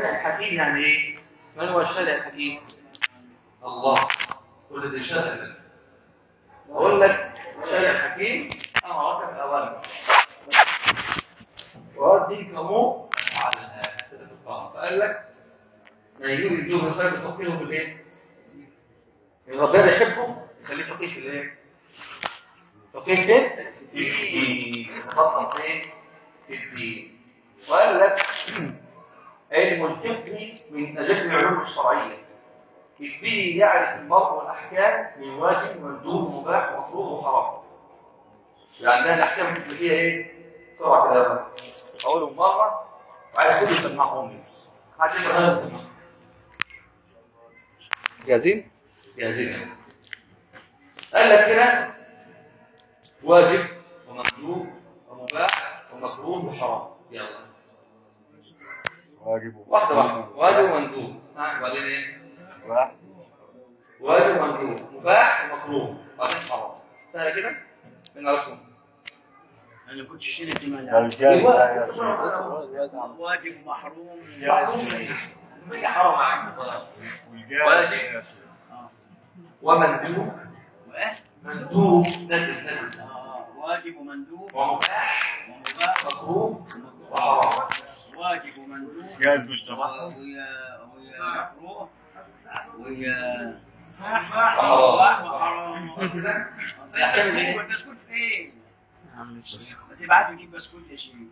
الشارع الحكيم يعني ايه؟ من هو الشارع الحكيم؟ الله هو الذي شرع لك اقول لك شارع حكيم انا رقم الاول واديك امور على فقال لك ما يجوز يجوز من خير تفقيهه في الايه؟ ان ربنا يحبه يخليه فقيه في الايه؟ فقيه فين؟ في الدين يتخطط فين؟ في الدين وقال لك علم الفقه من اجل العلوم الشرعيه إذ به يعرف المرء الأحكام من واجب مندوب مباح مكروه وحرام. يعني عندنا الأحكام الفقهية إيه؟ بسرعة كده بقى. أقولهم مرة وعايز كله يسمعهم لي. عايز يبقى يسمع. جاهزين؟ جاهزين. قال لك كده واجب ومندوب ومباح ومكروه وحرام. يلا. واجب واحدة واحدة. واجب ومندوب. ها وبعدين إيه؟ واحد واجب ومندوب مباح ومكروه بعدين حرام سهله كده من عرفهم انا كنت شلت ما الجاز واجب محروم هي حرام معاك واجب ومندوب وايه مندوب ندب ندب آه، واجب ومندوب ومباح ومباح مكروه وحرام واجب ومندوب جاز مش تبعهم ويا ويا مكروه ويا وحرام مباح وحرام كده فين بسكوت بسكوت فين؟ ما تبعت تجيب بسكوت يا شيخ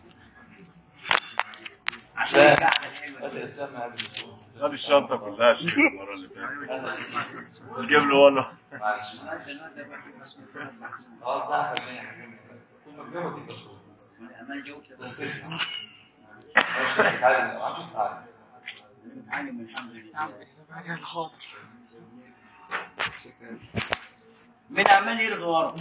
عشان لا. القعده الحلوه دي. الاسلام ما يعرفش خد الشنطة كلها شيء المرة اللي فاتت نجيب له وانا معلش أنا النهارده باكل بسكوت اه ده خليني حاجه بس ثم بجيبه دي بس انا جاوبت بس تسمع مش تتعلم ما عادش تتعلم متعلم الحمد لله من عمال يرغي ورا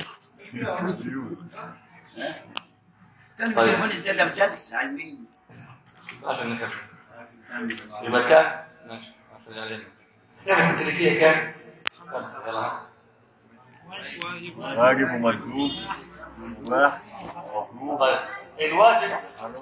كان طيب. تليفون الزيادة بجلس على المين عشان نكمل يبقى كام؟ ماشي عشان يعلمك كام التكليفية كام؟ خمسة يلا واجب ومندوب مباح مطلوب طيب الواجب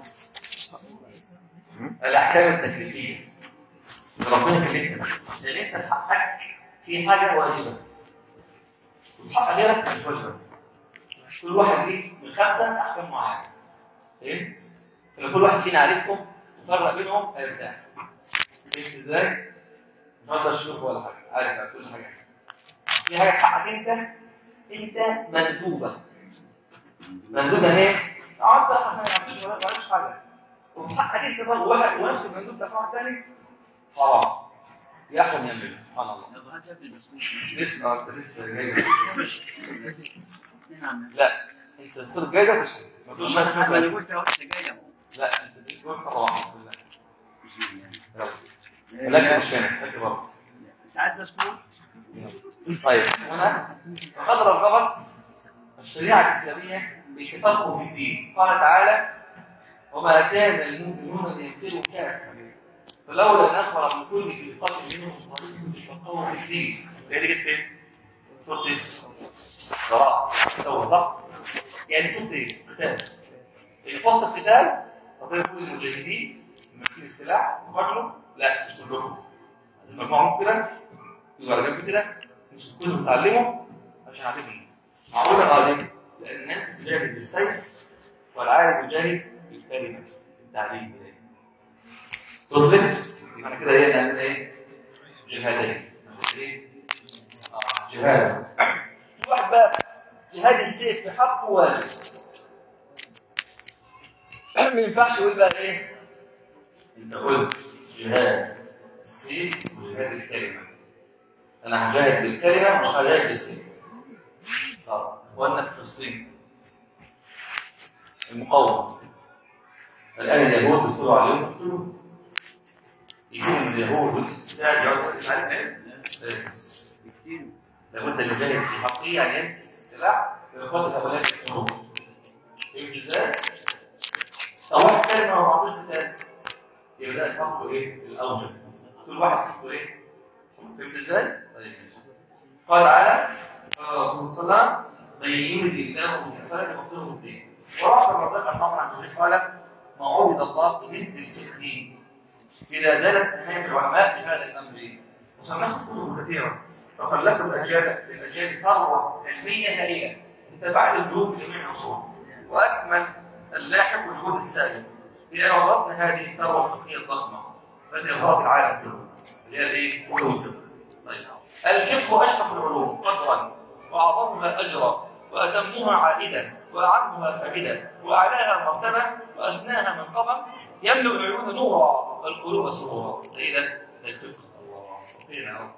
الأحكام التكليفية اللي ربنا كلفنا لأن أنت في حقك في حاجة واجبة وفي حق غيرك مش واجبة كل واحد ليه من خمسة أحكام معينة فهمت؟ فلو كل واحد فينا عارفهم وفرق بينهم هيرتاح فهمت ازاي؟ مش هقدر اشوف ولا حاجة عارف كل حاجة في حاجة في حقك أنت أنت مندوبة مندوبة ايه؟ اه انت حسن ما عملتش ولا ما عملتش حاجه وفي حقك انت برضه واحد ونفس المندوب ده في واحد تاني حرام يحرم يعمله سبحان الله يلا هات يا ابني البسكوت لسه انت لسه جايزه مين عمال لا انت تدخل الجايزه وتسكت ما تقولش ما انا انا قلت اهو لسه جاي اهو لا انت تقول طبعا بسم الله يلا لكن مش هنا لكن برضه انت عايز بسكوت؟ طيب هنا فقد رغبت الشريعة الإسلامية بالتفقه في الدين قال تعالى وما كان المؤمنون لينفروا كافة فلولا نفر من كل فرقة منهم طائفة يتفقهوا في الدين هي دي جت فين؟ سورة ايه؟ قراءة سوى صح؟ يعني سورة ايه؟ قتال اللي فصل القتال ربنا يقول للمجاهدين ماسكين السلاح وقاتلوا لا مش كلهم مجموعهم كده يبقى على جنب كده مش كلهم اتعلموا عشان يعلموا الناس معقولة غالب لأن الناس تجاهد بالسيف والعالم يجاهد بالكلمة التعليم كده وصلت يبقى انا كده ايه نعمل ايه؟ جهادين ايه؟ آه، جهاد واحد بقى جهاد السيف في حقه واجب ما ينفعش يقول بقى ايه؟ انت قلت جهاد السيف وجهاد الكلمه انا هجاهد بالكلمه مش هجاهد بالسيف اه وانا في فلسطين المقاومه الان اليهود بيدخلوا عليهم يقتلوا يجيبوا من اليهود والستات يقعدوا يتعلم كتير لابد ان يجاهد في حقه يعني يمسك السلاح ويقاتل هؤلاء اليهود فهمت ازاي؟ او واحد تاني ما معهوش قتال يبقى ده حقه ايه؟ الاوجب كل واحد حقه ايه؟ فهمت ازاي؟ طيب ماشي. قال تعالى قال الرسول صلى الله عليه وسلم من يريد الله بالحسنة يفقهه الدين وراح الرزاق الحمر عن الشيخ قال ما عبد الله بمثل الفقه إذا زالت نهاية العلماء بهذا الأمر وصنفت كتب كثيرة فخلفت الأجيال الأجيال ثروة علمية هائلة اتبعت الجهود في جميع العصور وأكمل اللاحق والجهود السابق لأن وصلتنا هذه الثروة الفقهية الضخمة التي أبهرت العالم كله اللي هي الإيه؟ علوم الفقه طيب الفقه أشرف العلوم قدرا وأعظمها أجرا وأتمها عائدا وأعمها فائدة وأعلاها مرتبة وأسناها من قبل يملأ العيون نورا والقلوب سرورا إذا الفقه الله فقينا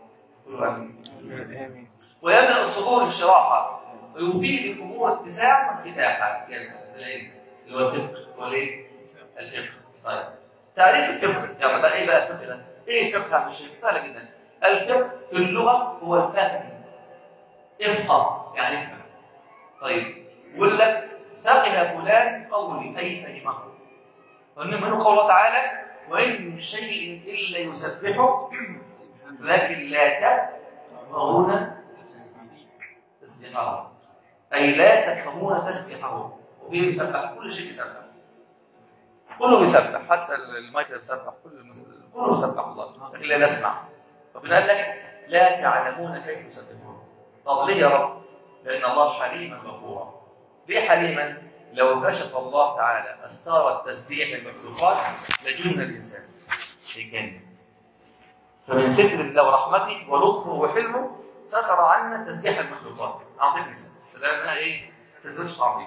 ويملأ الصدور انشراحا ويفيد الأمور اتساعا وانفتاحا يا سلام ده إيه؟ اللي هو الفقه هو الايه؟ الفقه طيب تعريف الفقه يلا بقى ايه بقى الفقه ده؟ ايه الفقه يا عم الشيخ؟ سهله جدا الفقه في اللغه هو الفهم افقه يعني افهم طيب يقول لك فقه فلان قولي اي فهمه وان منه قوله تعالى وان من شيء الا يسبحه لكن لا تفقهون تسبيحه اي لا تفهمون تسبيحه وفيه يسبح كل شيء يسبح كله بيسبح حتى المايك ده بيسبح كل المس... كله بيسبح الله لكن لا نسمع ربنا قال لك لا تعلمون كيف يسبحون طب ليه يا رب؟ لان الله حليما غفورا ليه حليما؟ لو كشف الله تعالى استار التسبيح المخلوقات لجن الانسان يجن فمن ستر الله ورحمته ولطفه وحلمه ستر عنا تسبيح المخلوقات اعطيك مثال فده انا ايه؟ سندوتش تعظيم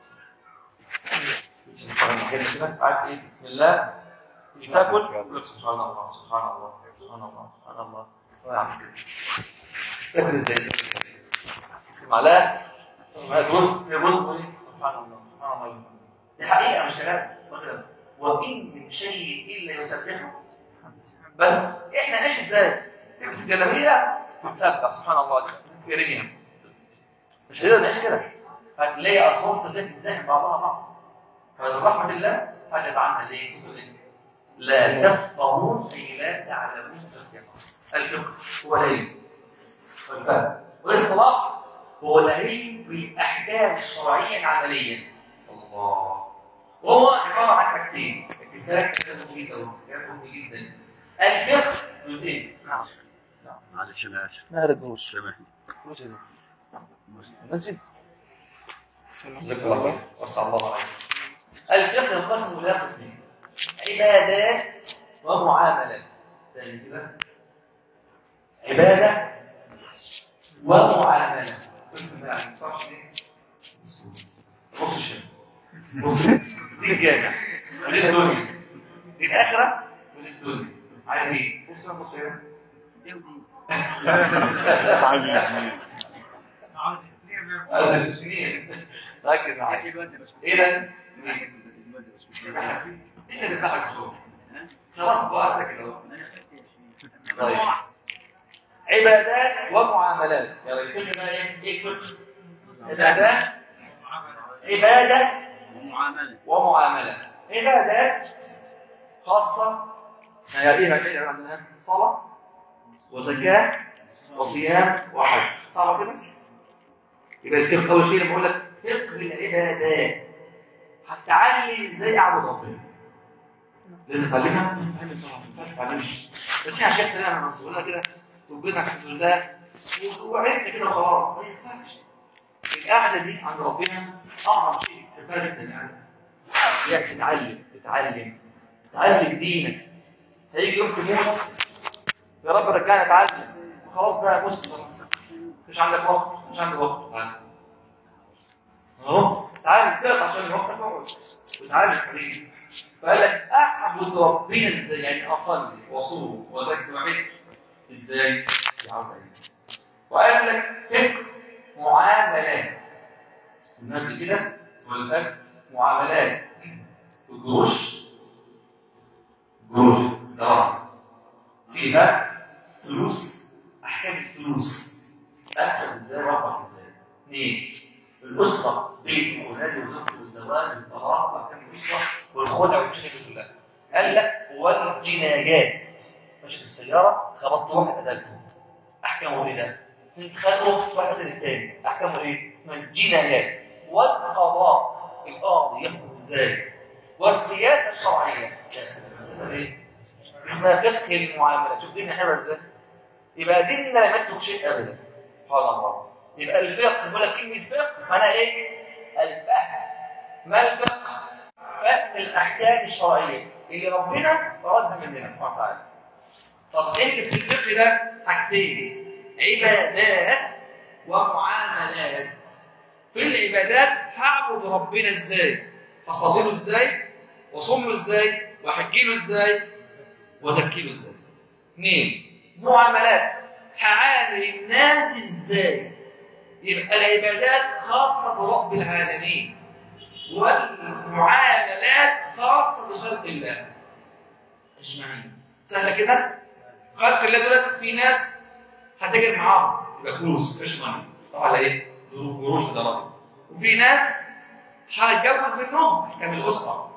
قاعد ايه بسم الله تيجي تاكل يقول لك سبحان الله سبحان الله سبحان الله سبحان الله ويعمل كده تاكل ازاي؟ تسمع معلقه رز رز سبحان الله سبحان الله دي حقيقه مش كلام وان من شيء الا يسبحه بس احنا نعيش ازاي؟ تلبس الجلابيه وتسبح سبحان الله في رجلها مش هنقدر نعيش كده هتلاقي اصوات تزاحم تزاحم بعضها بعض فمن رحمة الله حاجت عنها ليه؟ تقول إيه؟ لا تفقهون أي لا تعلمون تفسيرا الفقه هو العلم والفهم والاصطلاح هو العلم بالأحكام الشرعية العملية الله وهو عبارة عن حاجتين الكسالك كلام مفيد أوي كلام مهم جدا الفقه جزئين نعم معلش انا اسف ما هذا الجروش سامحني جروش مسجد جزاك الله خير وسع الله عليك الفقه ينقسم الى قسمين عبادات ومعاملات تاني كده عباده ومعامله بص الشيء بص دي الجامع ودي الدنيا دي الاخره ودي الدنيا عايز ايه؟ بص بص هنا دي ودي عايز الاثنين عاوز عايز الاثنين ركز معايا اذا انت اللي بتاعك شو شرف بأسك كده طيب عبادات ومعاملات يا ريت بقى ايه ايه الفقه عبادات عباده ومعاملة ومعاملات عبادات خاصه هي ايه هي عندنا صلاه وزكاه وصيام وحج صعبه كده يبقى الفقه اول شيء لما اقول لك فقه العبادات هتتعلم ازاي اعبد ربنا لازم تعلمها لازم تعلم صراحه ما تعلمش بس هي عشان كده انا بقولها كده ربنا الحمد لله وعرفنا كده وخلاص ما ينفعش القعده دي عند ربنا اعظم شيء كفايه جدا يعني يعني تتعلم تتعلم تتعلم دينك هيجي يوم تموت يا رب رجعنا اتعلم خلاص بقى مت خلاص مش عندك وقت مش عندك وقت تعالى اهو تعالى تقطع عشان الوقت تقعد وتعالى حبيبي فقال لك اعبد ربنا ازاي يعني اصلي واصوم وازكي وعبد ازاي؟ دي عاوزه ايه؟ وقال لك فقه معاملات قلنا كده سؤال فات معاملات القروش قروش دراهم فيها فلوس احكام الفلوس ادخل ازاي واربح ازاي اثنين الاسره بين اولادي وزوجتي والزواج والطلاق واحكام الاسره والخلع والمشاكل كلها قال لك والجنايات ماشي في السياره خبطت واحد قتلته احكامه ايه ده؟ اتخانقوا واحد قتل الثاني احكامه ايه؟ اسمها الجنايات والقضاء القاضي يحكم ازاي؟ والسياسه الشرعيه يا سلام السياسه ايه؟ اسمها فقه المعاملة شوف ديننا حلوة ازاي يبقى ديننا لم يترك شيء ابدا سبحان الله يبقى الفقه بيقول لك كلمة فقه معناها ايه؟ الفهم ما الفقه؟ فهم الأحكام الشرعية اللي ربنا أرادها مننا سبحانه وتعالى طب ايه اللي في الفقه ده؟ حاجتين عبادات ومعاملات في العبادات هعبد ربنا ازاي؟ هصلي له ازاي؟ واصوم له ازاي؟ واحكي له ازاي؟ وازكي له ازاي؟ اثنين معاملات هعامل الناس ازاي؟ يبقى العبادات خاصة برب العالمين والمعاملات خاصة بخلق الله أجمعين سهلة كده؟ خلق الله دولت في ناس هتجر معاهم يبقى فلوس ايش ماني صح ولا ايه؟ قروش ودراهم وفي ناس هتجوز منهم هتكمل أسرة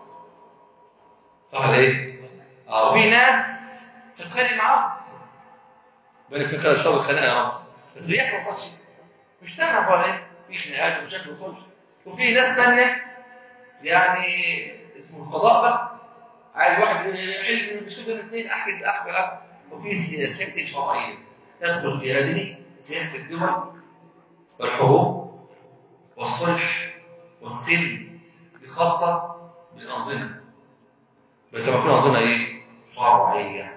صح ولا ايه؟ اه وفي ناس هتتخانق معاهم بالك في خلال الشغل خناقه يا رب بس بيحصل صح مش تعرف ولا ايه؟ في خناقات ومشاكل وصلح وفي ناس ثانيه يعني اسمه القضاء بقى عايز واحد حلم مش بين الاثنين احجز احجز وفي سياسات شرعيه تدخل في هذه سياسه الدول والحروب والصلح والسلم دي خاصه بالانظمه بس لما تكون انظمه ايه؟ شرعيه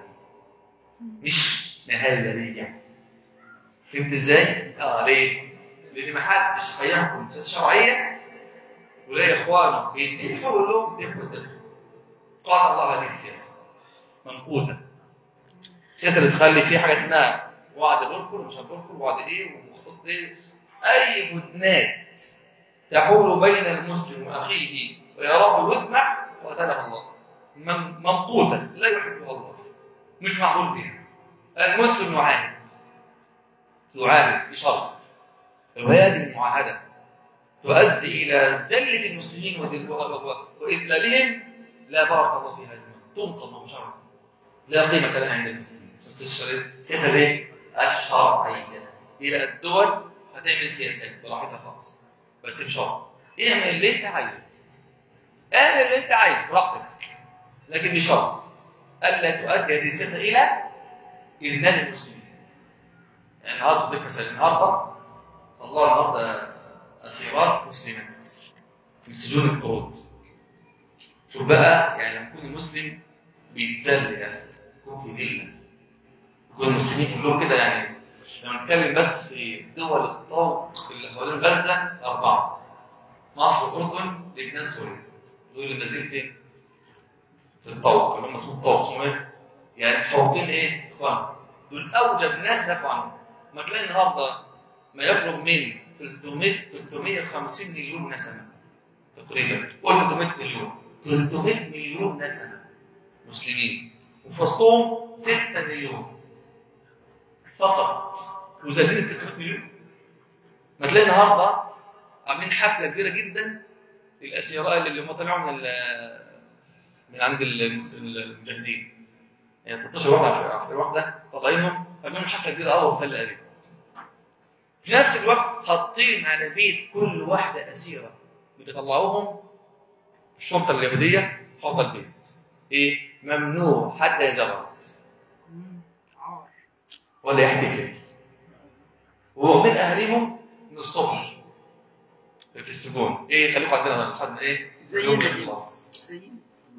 مش نهاليه فهمت ازاي؟ اه ليه؟ لان ما حدش هيحكم سياسه شرعيه ولا اخوانه بيتذبحوا يقول لهم ذبحوا الذبح قال الله هذه السياسه منقوده السياسه اللي تخلي في حاجه اسمها وعد بلفور ومش بلفور وعد ايه ومخطط ايه اي هدنات تحول بين المسلم واخيه ويراه يذبح قاتله الله من- ممقوته لا يحبها الله مش معقول بها المسلم يعاهد يعاهد بشرط وهذه المعاهده تؤدي الى ذله المسلمين وذل- و- و- واذلالهم لا بارك الله في هذه تنقض بشرع لا قيمه لها عند المسلمين السياسه الايه؟ الشرعيه يبقى الدول هتعمل سياسات براحتها خالص بس بشرط اعمل اللي انت عايزه اعمل اللي انت عايزه براحتك لكن بشرط الا تؤدي هذه السياسه الى اذلال المسلمين يعني النهارده اديك مثلا النهارده طلعوا النهارده اسيرات مسلمات في سجون القرود شوف بقى يعني لما يكون المسلم بيتذل يا اخي يكون في ذله يكون المسلمين كلهم كده يعني لما نتكلم بس في دول الطوق اللي حوالين غزه اربعه مصر الاردن لبنان سوريا دول اللي نازلين فين؟ في الطوق اللي هم اسمهم الطوق اسمهم ايه؟ يعني حوطين ايه؟ اخوان دول اوجب ناس دافعوا عنهم ما تلاقي النهارده ما يقرب من 300 350 مليون نسمه تقريبا قول 300 مليون 300 مليون نسمه مسلمين وفي وسطهم 6 مليون فقط وزادين ال 300 مليون ما تلاقي النهارده عاملين حفله كبيره جدا للاسيراء اللي هم طلعوا من ال- من عند ال- المجاهدين يعني 13 واحده عفوا واحده طالعينهم عاملين حفله كبيره قوي في تل ابيب في نفس الوقت حاطين على بيت كل واحده اسيره بيطلعوهم الشرطه اليهوديه حاطه البيت ايه ممنوع حد يزغرط عار ولا يحتفل واخدين اهليهم من الصبح في السجون ايه خليكم عندنا لحد ايه زي اليوم النبي. يخلص زي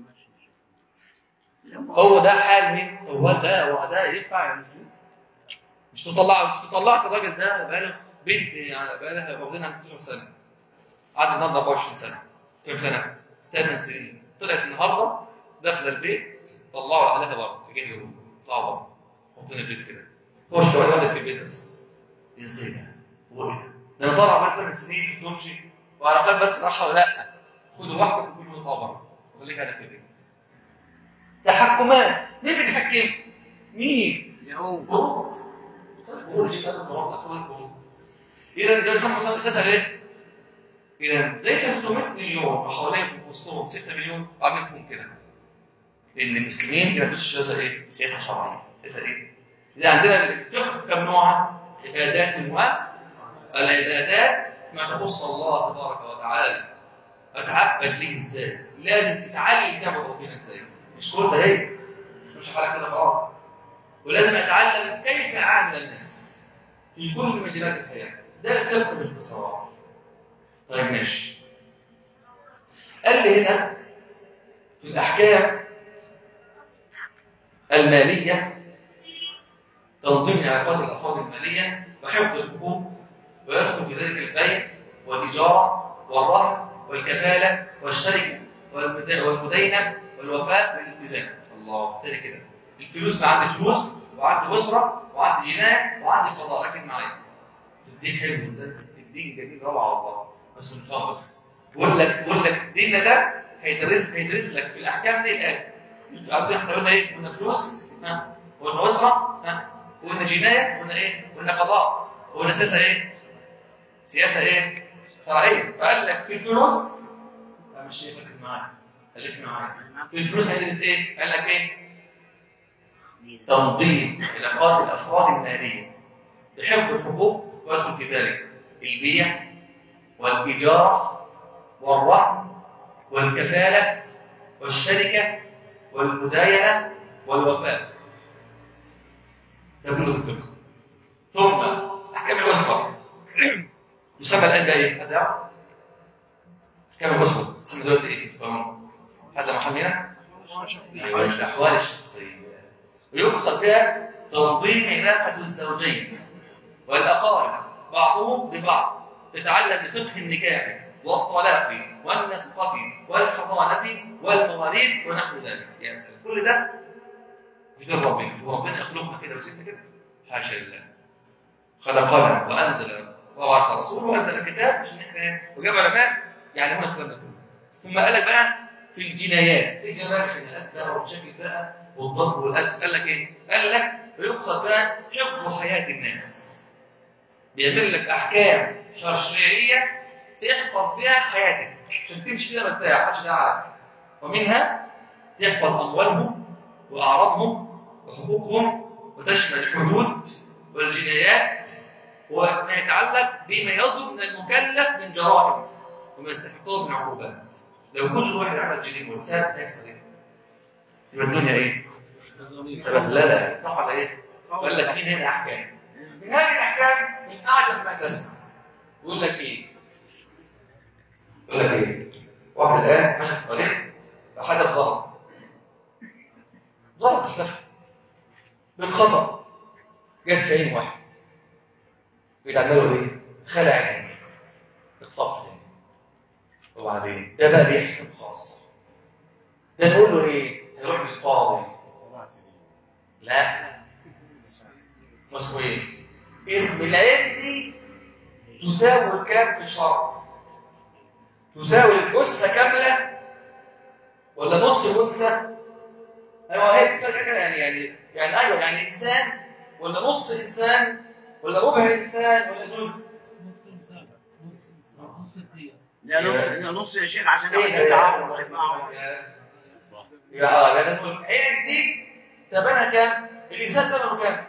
هو ده حال مين هو ده هو ده ينفع يا مسلم مش تطلع مش طلعت الراجل ده بقاله بنت يعني بقالها واخدينها 15 سنه قعد النهارده 24 سنه كم سنه؟ 8 سنين طلعت النهارده داخله البيت طلعوا اهلها بره يجهزوا طلعوا بره حاطين البيت كده هو الشوارع قاعد في البيت بس ازاي ده؟ هو ايه ده؟ ده انا طالع بقالي 8 سنين شفتهمش وعلى الاقل بس راحه ولا خدوا واحده وكلوا يطلعوا بره وخليك قاعد في البيت تحكمات مين بيتحكم؟ مين؟ يهود قرود قرود مش قادر قرود اخوان قرود اذا ده يسمى اساسا ايه؟ اذا زي 300 مليون حوالين وسطهم 6 مليون عاملين فيهم كده ان المسلمين ما يلبسوا سياسه ايه؟ سياسه شرعيه سياسه ايه؟ اذا عندنا الفقه كم نوع؟ عبادات و العبادات ما تخص الله تبارك وتعالى اتعبد ليه ازاي؟ لازم تتعلم تعبد ربنا ازاي؟ مش كوسه هي مش على كده خلاص ولازم اتعلم كيف اعامل الناس في كل مجالات الحياه ده الفقه باختصار طيب ماشي قال لي هنا في الاحكام الماليه تنظيم علاقات الافراد الماليه وحفظ الحقوق ويدخل في ذلك البيع والاجاره والرهن والكفاله والشركه والمد- والمدينه والوفاء والالتزام الله تاني كده الفلوس بقى عندي فلوس وعندي اسره وعندي جنايه وعندي قضاء ركز معايا الدين حلو ازاي الدين جميل روعه والله بس نفهم بس بقول لك بقول لك ديننا ده هيدرس هيدرس لك في الاحكام دي الاتي الف- احنا قلنا ايه؟ قلنا فلوس ها وقلنا اسره ها وقلنا جنايه وقلنا ايه؟ قلنا قضاء وقلنا سياسه ايه؟ سياسه ايه؟ شرعيه فقال لك في الفلوس لا مش شيء ركز معايا خليك معايا في الفلوس هيدرس ايه؟ قال لك ايه؟ تنظيم علاقات الافراد الماليه لحفظ الحقوق ويدخل في ذلك البيع والايجار والرهن والكفاله والشركه والمداينه والوفاء ده كله في الفقه ثم احكام الاسره يسمى الان بايه؟ حد يعرف؟ احكام الاسره تسمى دلوقتي ايه في القانون؟ هذا محامينا؟ ايوه الاحوال الشخصيه ويقصد بها تنظيم علاقه الزوجين والاقارب بعضهم ببعض تتعلق بفقه النكاح والطلاق والنفقه والحضانه والمواريث ونحو ذلك يا سلام كل ده في دين ربنا وربنا يخلقنا كده وسيبنا كده حاشا لله خلقنا وانزل وبعث رسوله وانزل الكتاب عشان احنا إيه؟ وجاب علماء يعلمون الكلام ده كله ثم قال لك بقى في الجنايات ايه جنايات الخناقات بقى والمشاكل بقى والضرب والقتل قال لك ايه؟ قال لك ويقصد بقى حفظ حياه الناس بيعمل لك احكام شرعيه تحفظ بها حياتك عشان تمشي كده مرتاح محدش يزعلك ومنها تحفظ اموالهم واعراضهم وحقوقهم وتشمل الحدود والجنايات وما يتعلق بما يصدر من المكلف من جرائم وما يستحقه من عقوبات لو كل واحد عمل جريمه وساب هيحصل ايه؟ يبقى الدنيا ايه؟ سبهلله صح ولا ايه؟ قال لك مين هنا احكام؟ من هذه الاحكام من اعجب ما تسمع يقول لك ايه؟ يقول لك ايه؟ واحد الان ماشي في الطريق حدث ظلم ظلم اختفى بالخطا جت في عين واحد يتعمل له ايه؟ خلع عينه اتصف تاني وبعدين ده بقى ليه حكم خاص ده نقول له ايه؟ هيروح للقاضي سبع سنين لا اسمه ايه؟ اسم العين دي تساوي كام في الشرع؟ تساوي الجثة كاملة ولا نص جثة؟ ايوه هي بتساوي كده يعني يعني يعني ايوه يعني انسان ولا نص انسان ولا ربع انسان ولا جزء؟ نص انسان نص نص الدقيقة لا نص لا نص يا شيخ عشان ايه واحد ده يتعاون يا واحد معه يا اه يعني نقول عينك دي ثمنها كام؟ الانسان ثمنه كام؟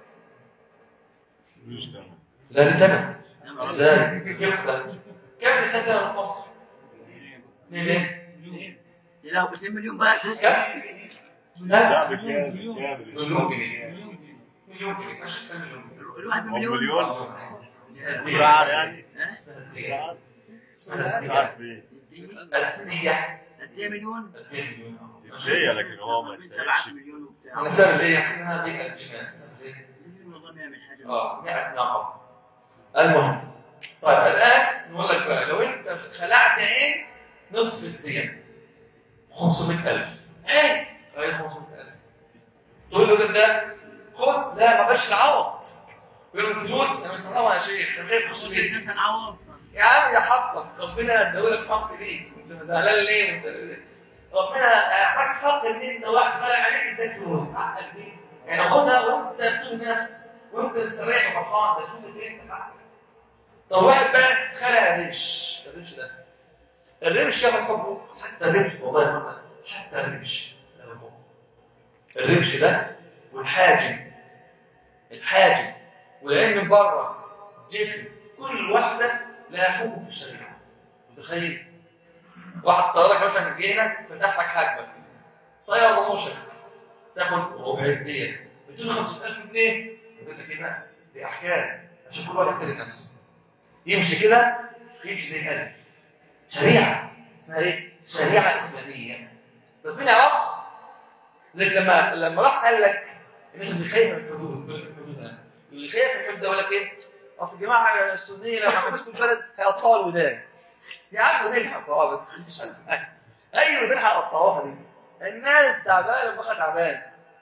مش تمام لا ليه ثمن ازاي؟ كيف ده؟ كم الانسان ثمنه في مصر؟ اثنين ليه؟ لا ب 2 مليون بس كم؟ لا لا بكام مليون. بكام مليون جنيه مليون جنيه مليون جنيه ماشي كم مليون جنيه؟ الواحد هو مليون مليون ساعة ساعة يعني ساعة ساعة ساعة في الدية قد ايه مليون؟ الدية مليون هي لكن هو ما من يتعبش 7 مليون وبتاع انا سبب ايه؟ احسنها بالجمال سبب ايه؟ مليون والله ما يعمل حاجه اه 100 نعم المهم طيب الان نقول لك بقى لو انت خلعت عين نصف الدين 500000 عين غير 500000 تقول له ده خد لا ما بقاش العوض يقول له الفلوس انا مستغربها يا شيخ انا خايف اخش بيتي كيف نعوض؟ يا عم يا حقك ربنا اداهولك حق ليك انت زعلان ليه؟ انت ربنا اعطاك حق ان انت واحد فرق عليك اداك فلوس حقك دي يعني خدها وانت بتقول نفس وانت مستريح وفرحان ده فلوسك انت حقك طب واحد بقى خلع الرمش الرمش ده الرمش ياخد حقه حتى الرمش والله يا اخوانا حتى الرمش له حقه الرمش ده والحاجب الحاجب والعين من بره جفن كل واحده لها حكم في الشريعه متخيل واحد طيارك مثلا جه هنا فتح لك حاجبك طير رموشك تاخد ربع الدية 250000 جنيه يقول لك ايه بقى؟ دي احكام عشان كل واحد يحترم نفسه يمشي كده يمشي زي الالف شريعه اسمها ايه؟ شريعه اسلاميه بس مين يعرفها؟ زي لما لما راح قال لك الناس اللي خايفه من الحدود بيقول لك الحدود أنا. اللي خايف من الحدود ده يقول لك ايه؟ اصل الجماعه السنيه لما هتمسكوا البلد هيقطعوا الودان يا عم ودان هيقطعوها بس انت مش عارف حاجه اي ودان هيقطعوها دي الناس تعبانه وبقى تعبان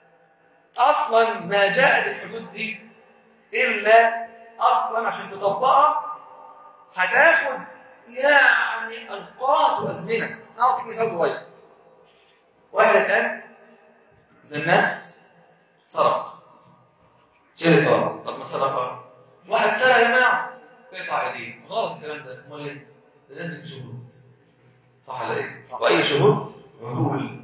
اصلا ما جاءت الحدود دي الا اصلا عشان تطبقها هتاخد يعني اوقات وازمنه اعطيك مثال صغير واحد الان من الناس سرق سرقه طب ما سرقه واحد سرق يا جماعه يقطع ايديه غلط الكلام ده امال ايه؟ ده لازم شهود صح ولا ايه؟ واي شهود عدول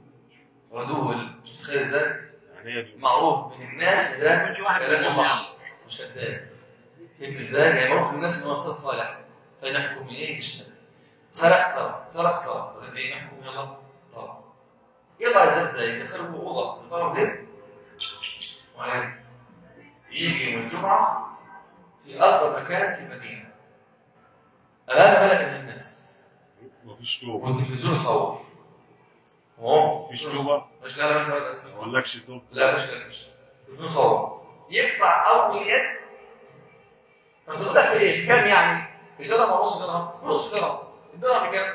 عدول مش تتخيل ازاي؟ يعني هي دي. معروف من الناس إن ده مش واحد كلامه من صح مش كذاب فهمت ازاي؟ يعني معروف من الناس ان هو استاذ صالح فنحكم منين يشتغل سرق سرق سرق سرق طب ايه نحكم يلا طب يقطع ازاي ازاي؟ يدخله اوضه يطلع ليه؟ وبعدين يجي يوم الجمعه في اكبر مكان في المدينه امام ملك من الناس مفيش توبه والتلفزيون صور اهو مفيش توبه مش لا لا لا لا ما اقولكش توبه لا مش لا مش بدون صور يقطع اول يد طب تاخدها في ايه؟ في كام يعني؟ في درهم او نص درهم؟ نص درهم الدرهم بكام؟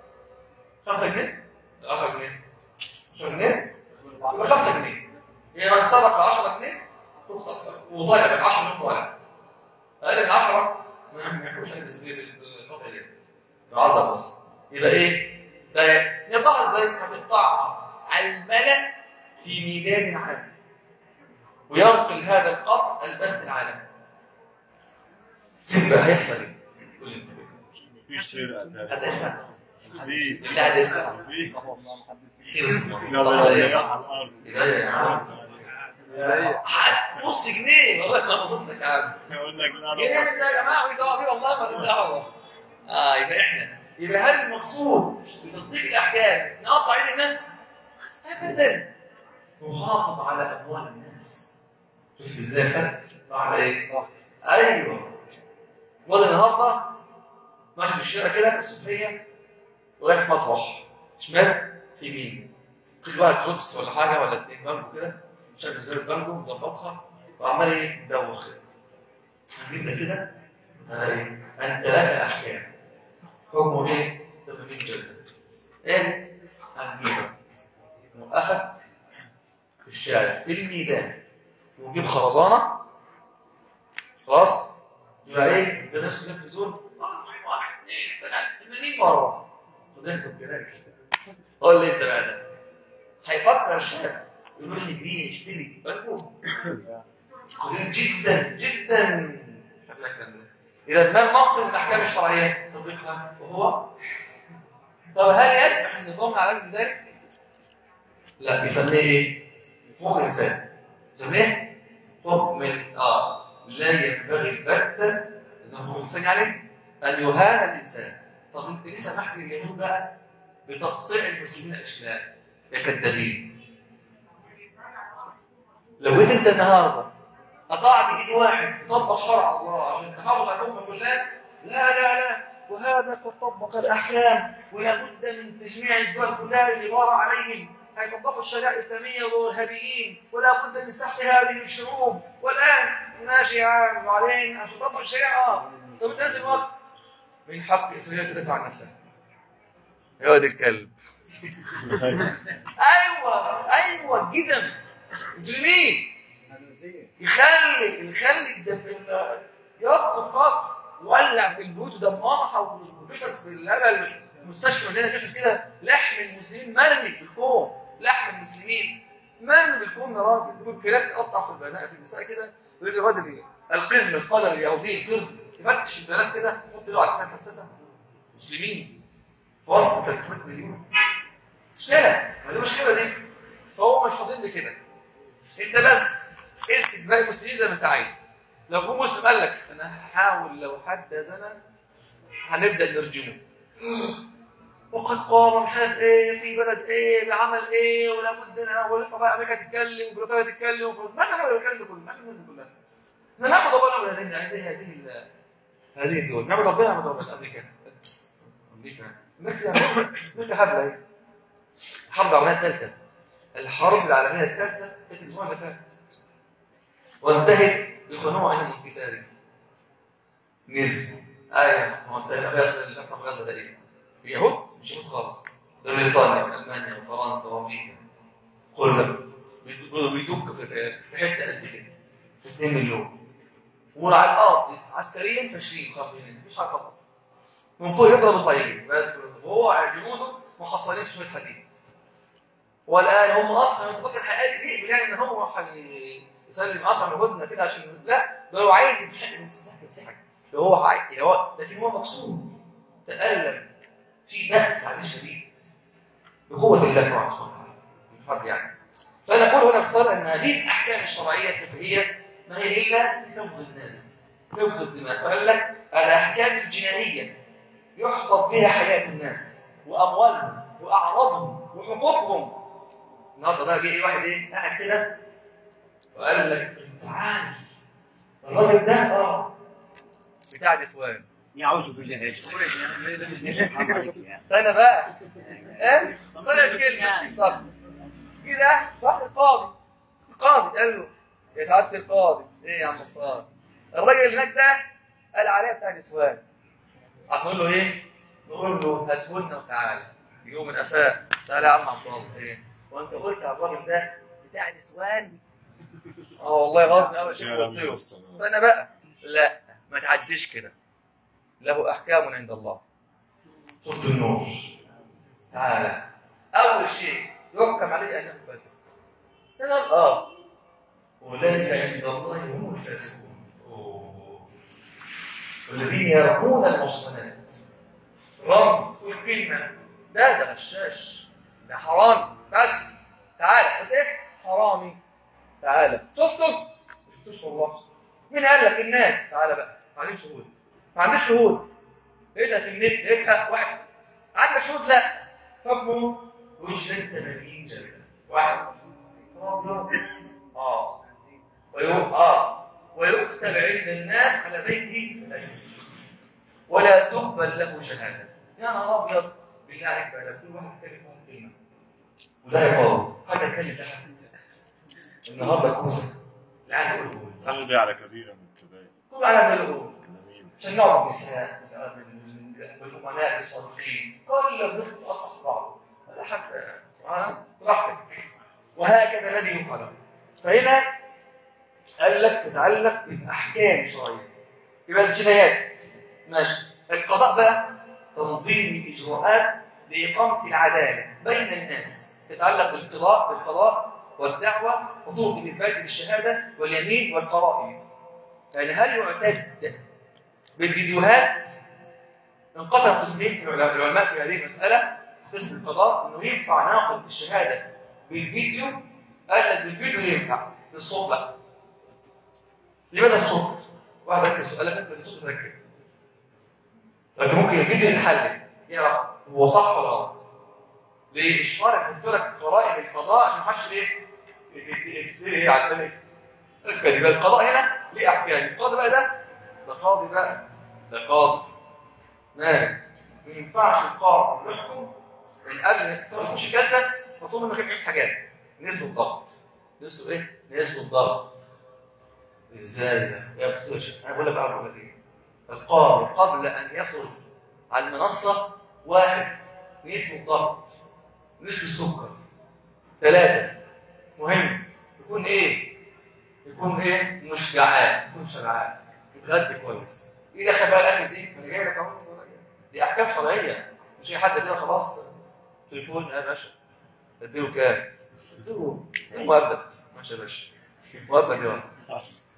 5 جنيه؟ 10 جنيه 10 جنيه؟ يبقى 5 جنيه يعني من سرق 10 جنيه تخطف وطالع بقى 10 جنيه طالع اقل من 10 ما يحكمش عليك بالقطع اليد العظم بس يبقى ايه؟ ده يقطعها ازاي؟ هتقطعها على الملأ في ميدان عام وينقل هذا القطع البث العالمي سيبقى هيحصل ايه؟ قول لي انت كده. مفيش سرقه حد تاني يسمع مفيش بالله حد يسمع مفيش خير اسمه يلا صح ولا يلا ايه؟ على الارض ازاي يا عم؟ حد نص جنيه والله ما بصص لك يا عم يقول لك لا جنيه لا من ده يا جماعه مش دعوه بيه والله ما لنا دعوه اه يبقى احنا يبقى هل المقصود بتطبيق الاحكام نقطع ايد الناس؟ ابدا نحافظ على اموال الناس شفت ازاي الفرق؟ صح ولا ايه؟ صح. ايوه ولا النهارده ماشي في الشارع كده الصبحيه ورايح مطرح شمال في يمين كل واحد روكس ولا حاجه ولا اتنين بانجو كده شايف زي بانجو مظبطها وعمال ايه يدوخ كده جدا كده انا ايه انت لك احكام حكمه ايه؟ 80 جلده ايه؟ هنجيبك نوقفك في الشارع في الميدان ونجيب خرزانه خلاص يبقى ايه؟ ده الناس كلها تلفزيون واحد واحد اثنين ثلاثة 80 مره ونكتب كده قول لي انت بقى ده هيفكر الشاب يروح يبيع يشتري بالكم قليل جدا جدا شكلك كان- اذا ما المقصد من الاحكام الشرعيه تطبيقها وهو طب هل يسمح النظام العالمي بذلك؟ لا بيسميه ايه؟ حقوق الانسان يسميه حكم ال- اه لا ينبغي البتة ان حقوق الانسان يعني ان يهان الانسان طب انت ليه سمحت لليهود بقى بتقطيع المسلمين الاشلاء يا كذابين لو جيت انت النهارده قطعت ايد واحد يطبق شرع الله عشان تحافظ على الامه كلها لا لا لا وهذا قد طبق الاحكام ولا بد من تجميع الدول كلها اللي ورا عليهم هيطبقوا الشريعه الاسلاميه والارهابيين ولا بد من سحق هذه الشعوب والان ماشي يا عم وبعدين عشان تطبق الشريعه اه طب في نفس الوقت من حق اسرائيل تدافع عن نفسها يا واد الكلب ايوه ايوه الجزم مجرمين يخلي يخلي الدم ال- يقصف قصف يولع في البيوت ودمارها وجثث في الهبل المستشفى عندنا جثث كده لحم المسلمين مرمي بالكون لحم المسلمين مرمي بالكون يا راجل يقول كلاب تقطع في البنات في النساء كده يقول الراجل القزم القدر اليهودي القرد يفتش البنات كده يحط له على حساسه مسلمين في وسط 300 مليون مشكله ما دي مشكله دي فهو مش فاضل بكده انت بس اسكت باقي المسلمين زي ما انت عايز لو جه مسلم قال لك انا هحاول لو حد زنى هنبدا نرجمه وقد قام مش عارف ايه في بلد ايه بعمل ايه ولا بد ان وطبعا امريكا تتكلم وبريطانيا تتكلم وفرنسا ما نعمل الكلام ده كله ما نعمل الناس دي كلها احنا نعبد ربنا من هذه هذه هذه ال- هذه الدول نعبد ربنا نعبد ربنا امريكا امريكا امريكا امريكا هبله ايه الحرب العالميه الثالثه الحرب العالميه الثالثه كانت الاسبوع اللي فات وانتهت بخنوع انكساري نزل ايوه هو انت اللي بيحصل اللي بيحصل في غزه ده ايه؟ اليهود مش يهود خالص ده بريطانيا والمانيا وفرنسا وامريكا كل ده بيد- بيدك في في حته قد كده في 2 مليون وعلى الارض عسكريا فاشلين خاربين مفيش حاجه خالص من فوق يضرب الطيارين بس هو جنوده محصلين في شويه حديد والان هم اصلا مفكر هيقابل يقبل يعني ان هو حي- يسلم اصلا هدنه كده عشان لا ده هو عايز يمسحك يمسحك يمسحك ده هو عايز هو لكن هو مكسور تألم في بأس عليه شديد بقوة الله سبحانه وتعالى في الحرب يعني فنقول هنا باختصار ان هذه الاحكام الشرعيه الفقهيه ما هي الا لفظ الناس لفظ الدماء فقال لك الاحكام الجنائيه يحفظ بها حياه الناس واموالهم واعراضهم وحقوقهم النهارده بقى جه إيه واحد ايه قاعد كده وقال لك انت عارف الراجل ده اه بتاع نسوان يعوذ بالله يا شيخ استنى بقى ايه طلعت كلمه طب كده راح القاضي القاضي قال له يا سعاده القاضي ايه يا عم مصطفى الراجل اللي هناك ده قال عليها بتاع نسوان هتقول له ايه؟ نقول له هاتهن وتعالى يوم من قفاه تعالى يا عم عبد الله ايه؟ وانت قلت على الراجل ده بتاع نسوان اه والله غصب قوي شيخ قلت له استنى بقى لا ما تعديش كده له احكام عند الله سوره النور تعالى اول شيء يحكم عليه انه فاسق هنا اه اولئك عند الله هم الفاسقون أوه. والذين يرمون المحصنات رم كل كلمه ده ده غشاش ده حرام بس تعالى قلت ايه حرامي تعالى شفتوا ما شفتوش والله مين قال لك الناس تعالى بقى ما عنديش شهود ما عنديش شهود ايه ده في النت ايه ده واحد عندك شهود لا حكمه وجلد 80 جلده واحد أبيض. اه ويو اه ويكتب عند الناس على بيته فاسد ولا تقبل له شهاده يا نهار ابيض بالله عليك بقى كل واحد يتكلم واحد كلمه وده يقول حد يتكلم ده حد النهارده كوسه لا عايز اقول صلي على كبيرة من الكبائر كل على هذا الأمور النميمة عشان نعرف نساء والأمناء الصادقين كل ضد أصح بعض لا حتى آه، براحتك وهكذا الذي يفعل فهنا قال لك تتعلق بأحكام شرعية يبقى الجنايات ماشي القضاء بقى تنظيم الإجراءات لإقامة العدالة بين الناس تتعلق بالقضاء بالقضاء والدعوة وطرق الإثبات بالشهادة واليمين والقرائن يعني هل يعتد بالفيديوهات انقسم قسمين في العلماء العلماء في هذه المسألة قسم القضاء انه ينفع ناقض الشهادة بالفيديو قال لك بالفيديو ينفع بالصوت لا لماذا الصوت؟ واحد ركز سؤال ممكن الصوت تركز لكن ممكن الفيديو يتحلل يعرف هو صح ولا غلط ليه الشرع بيحط لك قرائن القضاء عشان ما حدش ايه يكتير ايه على الثاني الكذب القضاء هنا ليه احكام القاضي بقى ده ده قاضي بقى ده قاضي مالك ما ينفعش القاضي يحكم من قبل ما تخش جلسه مطلوب منك تعمل حاجات نسبه الضغط نسبه ايه؟ نسبه الضغط ازاي ده؟ يا بتوش انا بقول لك اعرف لك ايه؟ القاضي قبل ان يخرج على المنصه واحد نسبه الضغط نسبه السكر ثلاثه مهم يكون ايه؟ يكون ايه؟ مش جعان يكون شبعان يتغدى كويس ايه دخل بقى الاكل دي؟ ما انا جاي لك اهو دي احكام شرعيه مش اي حد كده خلاص تليفون يا باشا اديله كام؟ اديله اديله مؤبد ماشي يا باشا مؤبد يا خلاص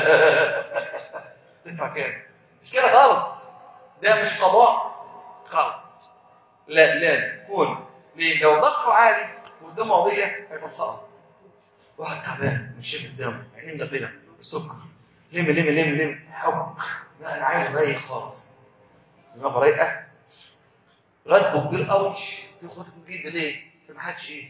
تدفع كام؟ مش كده خالص ده مش قضاء خالص لا لازم يكون ليه؟ لو ضغطه عالي قدامه قضيه هيتوصلها واحد تعبان مش شايف قدامه عينيه مدققه السكر لم لم لم لم حب لا انا عايز رايق خالص دماغه رايقه راتبه كبير قوي ياخد جدا ليه؟ عشان ما حدش ايه؟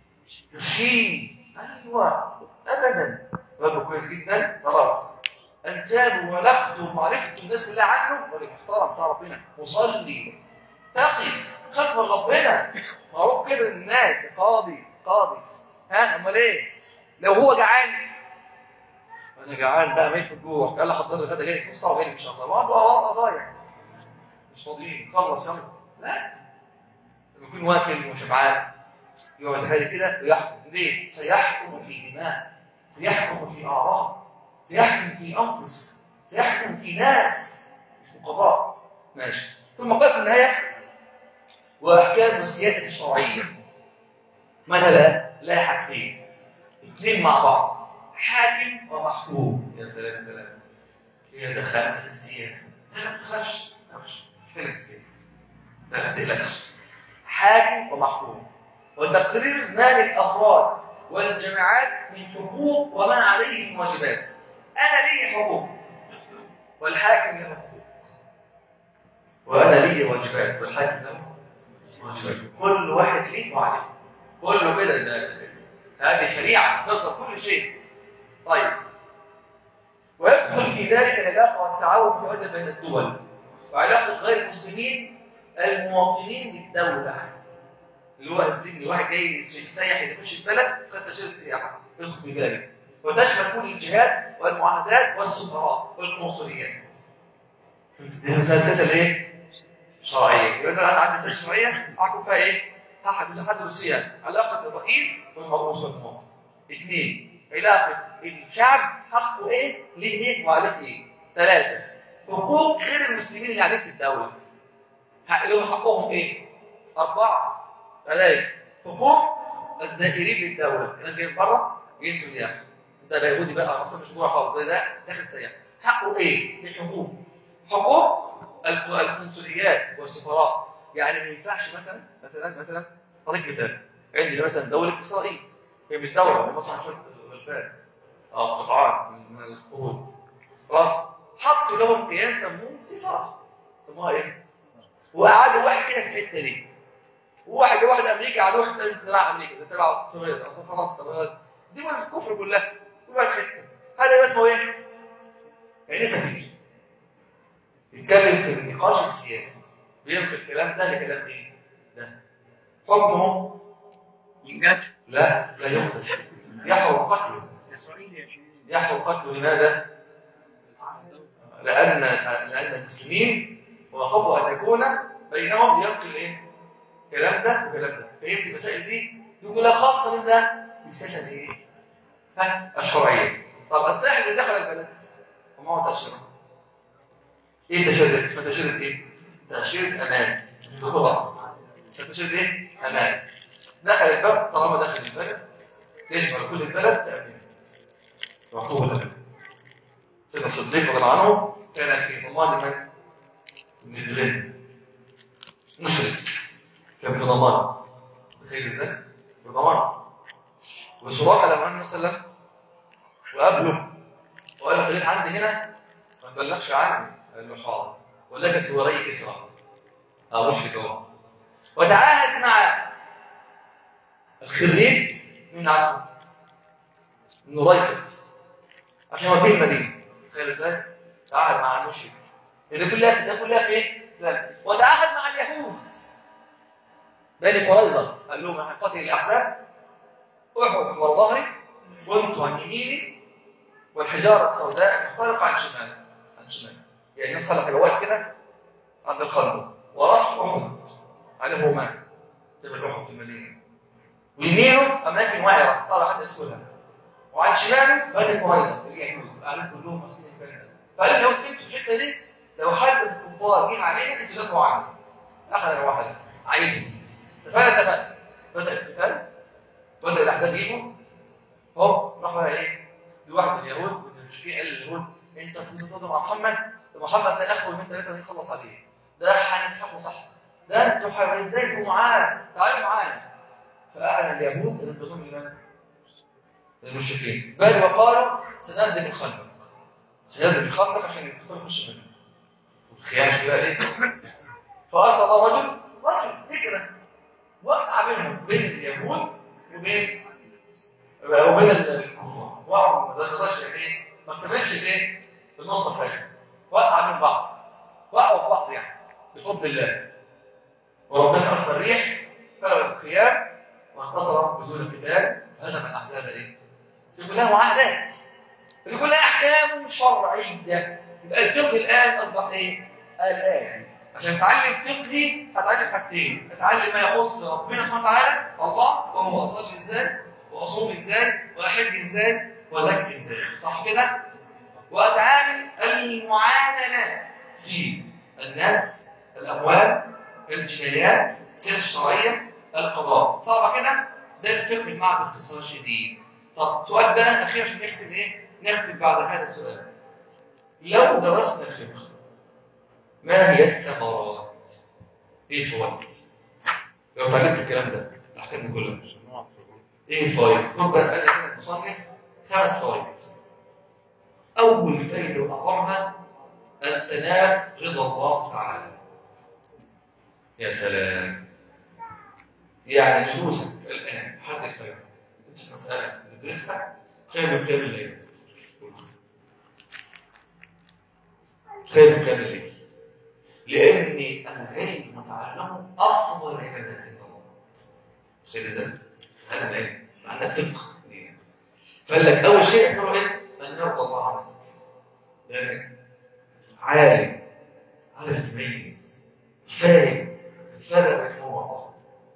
يشيل ايوه ابدا راتبه كويس جدا خلاص انسابه ولقته ومعرفته الناس كلها عنه راجل محترم بتاع ربنا مصلي تقي خاف من ربنا معروف كده للناس ده قاضي قاضي ها امال ايه؟ لو هو جعان انا جعان بقى ميت في الجوع قال لي حضر لي الغدا جاي نص ساعه وجاي ان شاء الله وعنده قضايا مش فاضيين خلص يلا لا لما يكون واكل وشبعان يقعد هادي كده ويحكم ليه؟ سيحكم في دماء سيحكم في اعراض سيحكم في انفس سيحكم في ناس مش قضاء ماشي ثم قال في النهايه واحكام السياسه الشرعيه مالها بقى؟ لها حاجتين اثنين مع بعض حاكم ومحكوم يا سلام يا سلام كده دخلنا في السياسه لا ما تخافش ما تخافش مش فارق في السياسه لا ما تقلقش حاكم ومحكوم وتقرير مال الافراد والجماعات من حقوق وما عليه من واجبات انا لي حقوق والحاكم له حقوق وانا لي واجبات والحاكم له واجبات كل واحد ليه وعليه كله كده ده هذه شريعه تصدر كل شيء طيب ويدخل في ذلك العلاقه والتعاون في بين الدول وعلاقه غير المسلمين المواطنين بالدوله اللي هو السجن واحد جاي يسيح يخش البلد خد تاشيره سياحه يدخل في ذلك وتشمل كل الجهات والمعاهدات والسفراء والقنصليات دي اساسا الايه؟ شرعيه يقول انا عندي سياسه شرعيه احكم فيها ايه؟ هحكم حد روسيا علاقه الرئيس والمرؤوس والمواطن اثنين علاقه الشعب حقه ايه؟ ليه ايه وعليه ايه؟ ثلاثه حقوق غير المسلمين اللي قاعدين في الدوله حق لهم حقهم ايه؟ اربعه ثلاثه حقوق الزائرين للدوله الناس جايين من بره جايين سياح انت لا يهودي بقى اصلا مش جوه خالص ده- ده داخل سياح حقه ايه؟ ليه حقوق حقوق الق- القنصليات والسفراء يعني ما ينفعش مثلا مثلا مثلا اعطيك مثال عندي مثلا دوله اسرائيل هي مش دوله هي مثلا شويه غلبان او قطعان من القرود خلاص حطوا لهم كيان سموه سفاره سموها ايه؟ وقعدوا واحد كده في الحته دي وواحد واحد امريكا قعدوا واحد تاني تبع امريكا ده تبع السويد او فرنسا طب دي من الكفر كلها كل واحد حته هذا يبقى اسمه ايه؟ يعني سفير يتكلم في النقاش السياسي بينقل الكلام ده لكلام ايه؟ ده حكمه ينقتل لا لا يقتل يحرم قتله اسرائيل يا شيخ يحرم قتله لماذا؟ لأن لأن المسلمين وقبوا أن يكون بينهم ينقل إيه؟ كلام ده وكلام ده فهمت المسائل دي؟ يقول لك خاصة من ده بالسياسة دي إيه؟ ها الشرعية طب الساحل اللي دخل البلد وما هو تأشيرة إيه التأشيرة دي؟ اسمها تأشيرة إيه؟ تأشيرة أمان هو أصلا تأشيرة إيه؟ أمان دخل البلد طالما دخل البلد يجب كل البلد تأمين وعقوبة الأمان سيدنا الصديق رضي الله عنه كان في ضمان من؟ من الغن مشرك كان في ضمان تخيل ازاي؟ في ضمان وسراقه لما النبي صلى الله عليه وسلم وقابله وقال له خليك عندي هنا ما تبلغش عني قال له حاضر ولبس وري كسرى اه مشرك اهو وتعاهد مع الخريج مين عارفه؟ انه ريكت عشان يوديه المدينه تخيل ازاي؟ تعاهد مع المشرك ده كلها ده كلها في ايه؟ إسلام. وتعاهد مع اليهود بني قريظه قال لهم هنقاتل الاحزاب احد ورا ظهري وانتوا عن يميني والحجاره السوداء مختلقه عن شمالي عن شمالي يعني النبي صلى الله عليه وسلم واقف كده عند الخندق وراح احد عليه رمان جبل احد في المدينه ويمينه اماكن وعره صار حد يدخلها وعن شماله بني قريظه اليهود قاعدين كلهم ماسكين الكلام ده فقال لو انتوا في الحته دي لو حد من الكفار جه علينا انتوا تدافعوا عنه اخذ الواحد عينه اتفقنا اتفقنا بدا القتال بدا الاحزاب يجوا هوب راح بقى ايه في واحد من اليهود من المشركين قال لليهود انتوا تنتظروا مع محمد محمد ده اخو من ثلاثه نخلص عليه ده هنسحبه صح ده انتوا حي- ازاي تبقوا معاه تعالوا معانا فاعلن اليهود الانضمام لمن؟ للمشركين بل وقالوا سنهدم الخندق سنهدم الخندق عشان الكفار يخشوا منه الخيانه شو بقى ليه؟ فارسل الله رجل رجل فكره وقع بينهم بين اليهود وبين وبين الكفار وقعوا ما تقدرش ايه ما اكتملش الايه النص حاجه وقع من بعض وقعوا في بعض يعني بفضل الله وربنا ارسل الريح فلوت الخيام وانتصر بدون قتال هزم الاحزاب ايه؟ دي كلها معاهدات دي كلها احكام شرعيه يبقى الفقه الان اصبح ايه؟ الان عشان تتعلم فقهي هتعلم حاجتين هتعلم ما يخص ربنا سبحانه وتعالى الله وهو اصلي ازاي واصوم ازاي واحج ازاي وازكي ازاي صح كده؟ واتعامل المعاملات في الناس الاموال الجنايات السياسه الشرعيه القضاء صعبه كده ده الفقه المعنى باختصار شديد طب سؤال بقى اخير عشان نختم ايه نختم بعد هذا السؤال لو درسنا الفقه ما هي الثمرات ايه الفوائد لو اتعلمت الكلام ده الاحكام كلها ايه الفوائد خد بقى قال لك هنا المصنف خمس فوائد اول فائده واعظمها ان تنال رضا الله تعالى يا سلام يعني جلوسك الان حد الفجر تدرس مساله تدرسها خير من قيام الليل خير من قيام الليل لان العلم وتعلمه افضل عبادات الله خير ذلك هذا العلم معناه فقه فقال لك اول شيء احنا ايه؟ ان نرضى الله عنه لانك عالم عارف تميز فاهم بتفرق بين هو والله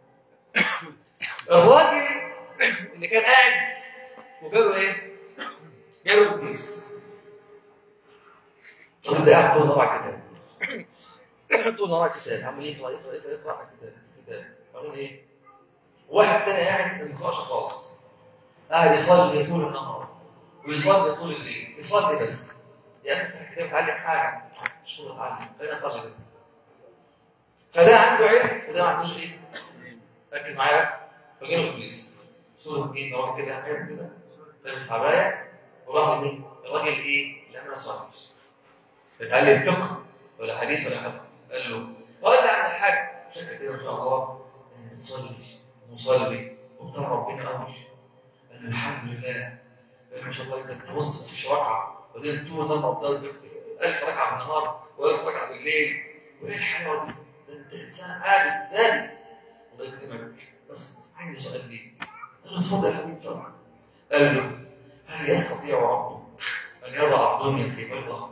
الراجل اللي كان قاعد وجاله ايه؟ جاله ابليس الراجل ده قاعد طول النهار على الكتاب طول النهار على الكتاب عمال يقرا يقرا يقرا يقرا على الكتاب الكتاب بعدين ايه؟ واحد تاني قاعد ما بيقراش خالص قاعد يصلي طول النهار ويصلي طول الليل يصلي بس يا ابني افتح الكتاب اتعلم حاجه مش طول اتعلم خليني اصلي بس فده عنده علم وده ما عندوش ايه؟ ركز معايا بقى فجاله ابليس صورة مين هو كده حلو كده لابس عباية وراح لمين؟ الراجل ايه؟ اللي احنا ما صليش بيتعلم فقه ولا حديث ولا حديث قال له قال لي عن الحاج شكل كده ما شاء الله بتصلي مصلي وبتاع ربنا قوي قال له الحمد لله قال له ما شاء الله انك تبص في ركعه وبعدين طول النهار ضرب 1000 ركعه بالنهار و1000 ركعه بالليل وايه الحلاوه دي؟ ده انت انسان عابد زاني الله يكرمك بس عندي سؤال ليك قال له اتفضل يا حبيبي طبعا قال له هل يستطيع ربك ان يضع الدنيا في بيضه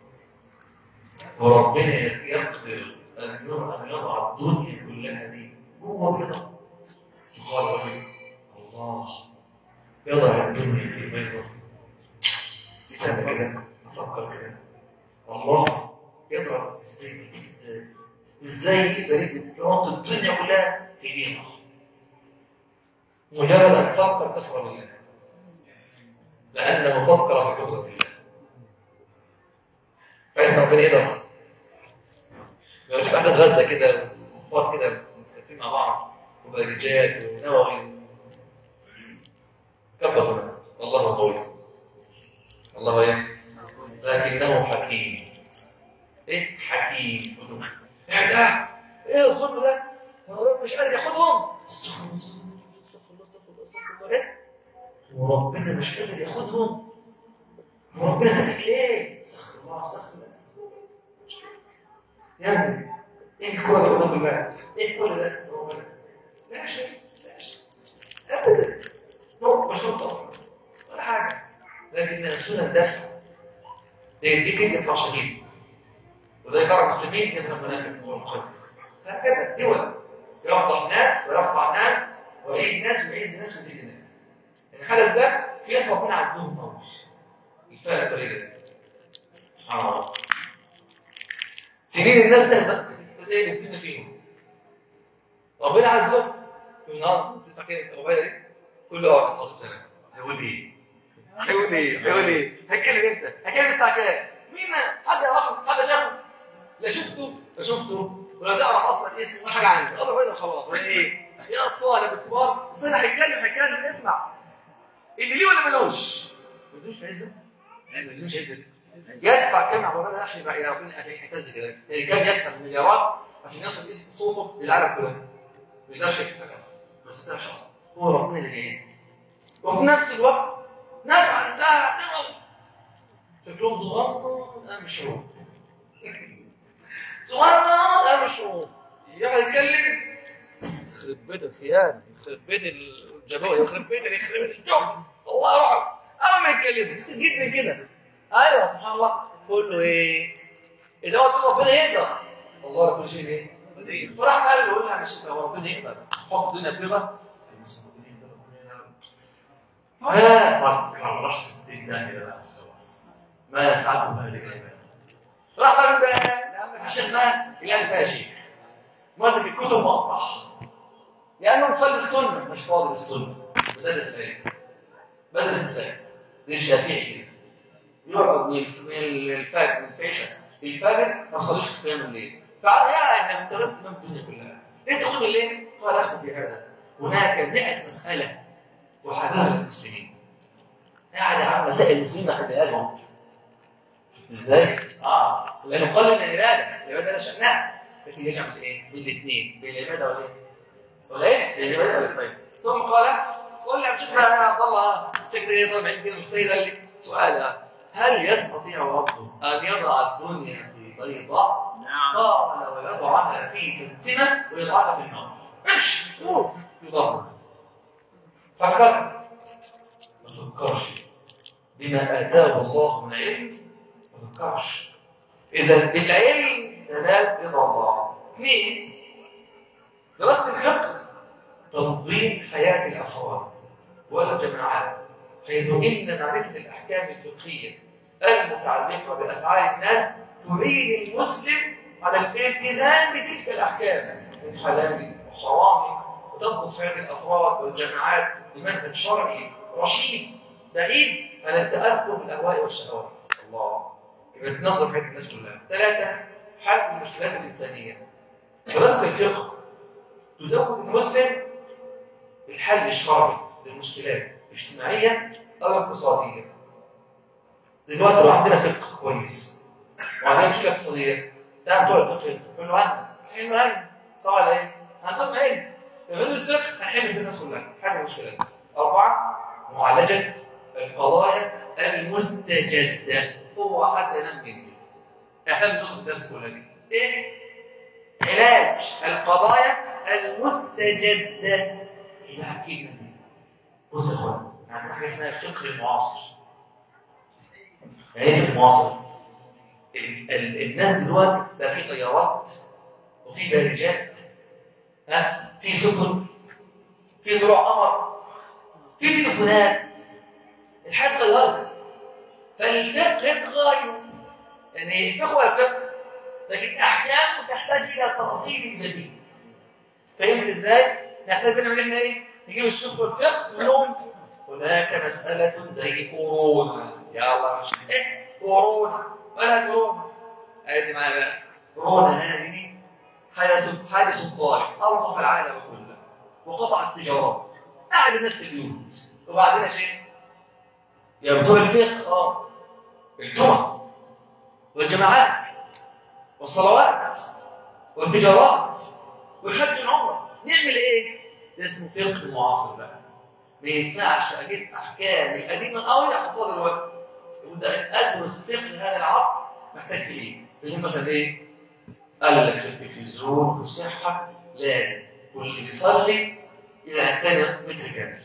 وربنا يقدر ان يضع الدنيا كلها دي جوه بيضه فقال الرجل الله يضع الدنيا في بيضه استنى كده افكر كده الله يضرب ازاي تيجي ازاي ازاي يقدر يحط الدنيا كلها في بيضه مجرد ان فكر كفر بالله لانه فكر في قدره الله فاسمع ربنا يقدر مش احداث غزه كده كفار كده متكاتفين مع بعض وبرجات ونووي كبر الله قوي الله ايه لكنه حكيم ايه حكيم ايه ده ايه الظلم ده هو مش قادر ياخدهم وربنا مش قادر ياخدهم وربنا ساكت ليه؟ سخر الله سخر الله يا ابني ايه كل ده قدام الله؟ ايه كل ده؟ لا شيء لا شيء ابدا هو مش اصلا ولا حاجه لكن السنه الدفع زي دي كده يطلع شهيد وزي بعض المسلمين يظهر منافق ومخزن هكذا دول يفضح ناس ويرفع ناس ويعيد ناس ويعز ناس ويزيد الناس يعني حاله ازاي في ناس ربنا عزهم قوي الفرق طريقه ده سبحان الله سنين الناس ده ايه بتسيب فيهم ربنا عزهم النهارده تسمع كده الروايه دي كل له 15 سنه هيقول ايه؟ هيقول ايه؟ هيقول ايه؟ هيتكلم امتى؟ هيتكلم الساعه كام؟ مين حد يعرفه؟ حد شافه؟ لا شفته لا شفته ولا تعرف اصلا اسمه ولا حاجه عنه الله بيضرب خلاص ولا ايه؟ يا اطفال يا كبار بس انا هيتكلم هيتكلم اسمع اللي ليه ولا ملوش؟ ملوش في عزه؟ ملوش عزه يدفع كم عبارات ده عشان يبقى ربنا عشان يعتز كده يعني كم يدفع مليارات عشان يصل اسم صوته للعالم كله ما يقدرش يكتب اصلا بس ده شخص هو ربنا اللي بيعز وفي نفس الوقت ناس عندها نظر شكلهم صغار لا مش شروط صغار لا مش شروط يقعد يتكلم يخرب بيت الخيانه يخرب بيت الجبوه يخرب بيت يخرب بيت الجو الله يرحمه اول ما يتكلم جيتني كده ايوه سبحان الله كله ايه اذا هو تقول ربنا يقدر الله على كل شيء ايه فراح قال له قول له مش هو ربنا يقدر حط الدنيا بيضة ما فكر راح ستين داهية بقى خلاص ما نفعته هذه العبادة راح قال له يا عم الشيخ ده الان فيها شيخ ماسك الكتب مقطعها لانه مصلي السنه مش فاضي للسنه مدرس علم مدرس انسان زي الشافعي كده يقعد من الف- من الفجر من الفجر للفجر ما يصليش قيام الليل فقال يا احنا متربط امام الدنيا كلها ليه تقوم الليل؟ قال اسكت في هذا هناك 100 مساله وحلها للمسلمين قاعد يا عم مسائل المسلمين ما حدها لهم ازاي؟ اه لانه قال من العباده العباده لا شانها لكن يجمع ايه؟ بين الاثنين بين العباده والايه؟ ولا ايه؟ بين العباده والاثنين ثم قال قل لي شكرا يا عبد الله شكرا يا طبعا كده مجتهد قال لي سؤال هل يستطيع ربه ان يضع الدنيا في بيضاء؟ نعم قال ويضعها في سلسله ويضعها في النار امشي قول يضرب فكر ما تفكرش بما اتاه الله من علم ما تفكرش اذا بالعلم تنال رضا الله اثنين دراسه الفقه تنظيم حياه الافراد والجماعات حيث ان معرفه الاحكام الفقهيه المتعلقه بافعال الناس تعين المسلم على الالتزام بتلك الاحكام من حلال وحرام وتضبط حياه الافراد والجماعات بمنهج شرعي رشيد بعيد عن التاثر بالاهواء والشهوات الله يبقى تنظم حياه الناس كلها ثلاثه حل المشكلات الانسانيه دراسه الفقه تزود المسلم بالحل الشرعي للمشكلات الاجتماعيه او الاقتصاديه دلوقتي لو عندنا فقه كويس وعندنا مشكله اقتصاديه ده بتوع الفقه يقول له هن علم هن صح ولا ايه؟ هنضم علم لما ندرس فقه هنحل في الناس كلها حل المشكلات اربعه معالجه القضايا المستجده هو حد ينام مني اهم نقطه في الدرس كلها دي ايه؟ علاج القضايا المستجده ايه بقى الكلمه دي؟ بص يا اخوان عندنا حاجه اسمها الفقه المعاصر يعني ايه فقه معاصر؟ ال- ال- الناس دلوقتي بقى في طيارات وفي بارجات ها في سفن في طلوع قمر في تليفونات الحياه اتغيرت فالفقه اتغير يعني الفقه هو الفقه لكن احيانا تحتاج الى تاصيل جديد فهمت ازاي؟ نحتاج نعمل احنا ايه؟ نجيب الشيخ والفقه نقول لهم هناك مساله زي كورونا يا الله ايه كورونا ولا كورونا قال معايا بقى كورونا هذه حدث حادث طارئ اوقف العالم كله وقطع التجارات قعد الناس في البيوت وبعدين شيء يا بتوع الفقه اه الجمعه والجماعات والصلوات والتجارات والحج والعمره نعمل ايه؟ ده اسمه فقه معاصر بقى ما ينفعش اجيب احكام القديمه قوي احطها دلوقتي وده ادرس فقه هذا العصر محتاج في ايه؟ يقول مثلا ايه؟ قال لك في التلفزيون والصحه لازم واللي بيصلي الى الثاني متر كامل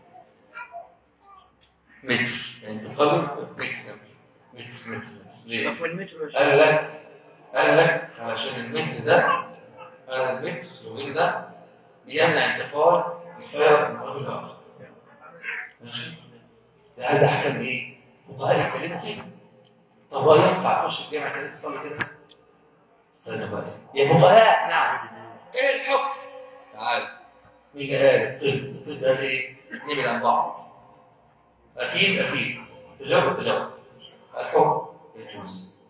متر يعني تصلي متر كامل متر متر متر ليه؟ طب والمترو قال لك قال لك علشان المتر ده هذا المتر الطويل ده بيمنع انتقال الفيروس من رجل لاخر ماشي ده عايز احكام ايه؟ فقهاء يتكلموا فيه طب هو ينفع اخش الجامع كده تصلي كده؟ استنى بقى يا فقهاء نعم ايه الحكم؟ تعال مين قال الطب الطب قال ايه؟ نبعد عن بعض اكيد اكيد تجرب تجرب الحكم يجوز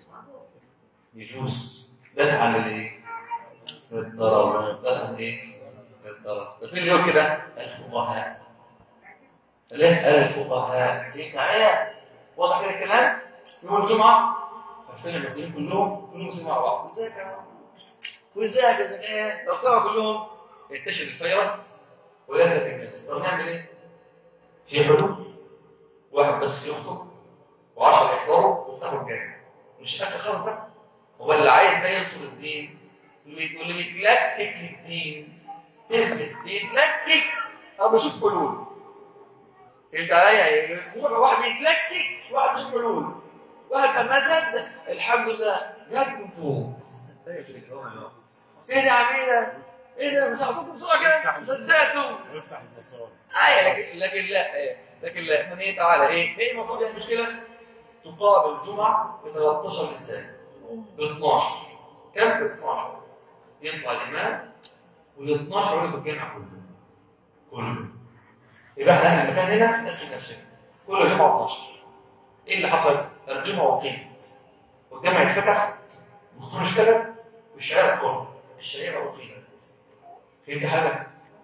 يجوز دفع عن الايه؟ الضرر دفع عن ايه؟ الضرر بس مين اللي يقول كده؟ الفقهاء ليه؟ قال الفقهاء فهمت معايا؟ واضح كده الكلام؟ يوم الجمعه هتلاقي المسلمين كلهم كلهم مسلمين مع بعض ازيك يا عم وازيك يا زكاه لو اجتمعوا كلهم ينتشر الفيروس ويهلك الناس طب نعمل ايه؟ في حلول واحد بس يخطب و10 يحضروا ويفتحوا الجامع مش اخر خالص ده هو اللي عايز ده ينصر الدين واللي واللي بيتلكك للدين تفرق بيتلكك او بشوف حلول فهمت عليا؟ يروح واحد بيتلكك واحد بيشوف حلول واحد كان مثلا الحمد لله جت من فوق ايه ده يا عم ايه ده؟ ايه ده مساعدكم بسرعه كده مسدساتهم ويفتح المسار ايوه لكن لكن لا إيه. لكن لا احنا ايه تعالى ايه ايه المفروض يعني المشكله تقابل الجمعه ب 13 انسان ب 12 كم ب 12 يطلع الامام وال 12 يقعدوا في الجامع كله كله يبقى احنا اهل المكان هنا نقسم نفسنا كل جمعه 12 ايه اللي حصل؟ الجمعه وقيمت والجامع اتفتح والدكتور اشتغل والشارع اتقرب الشريعه وقيمت فهمت حاجه؟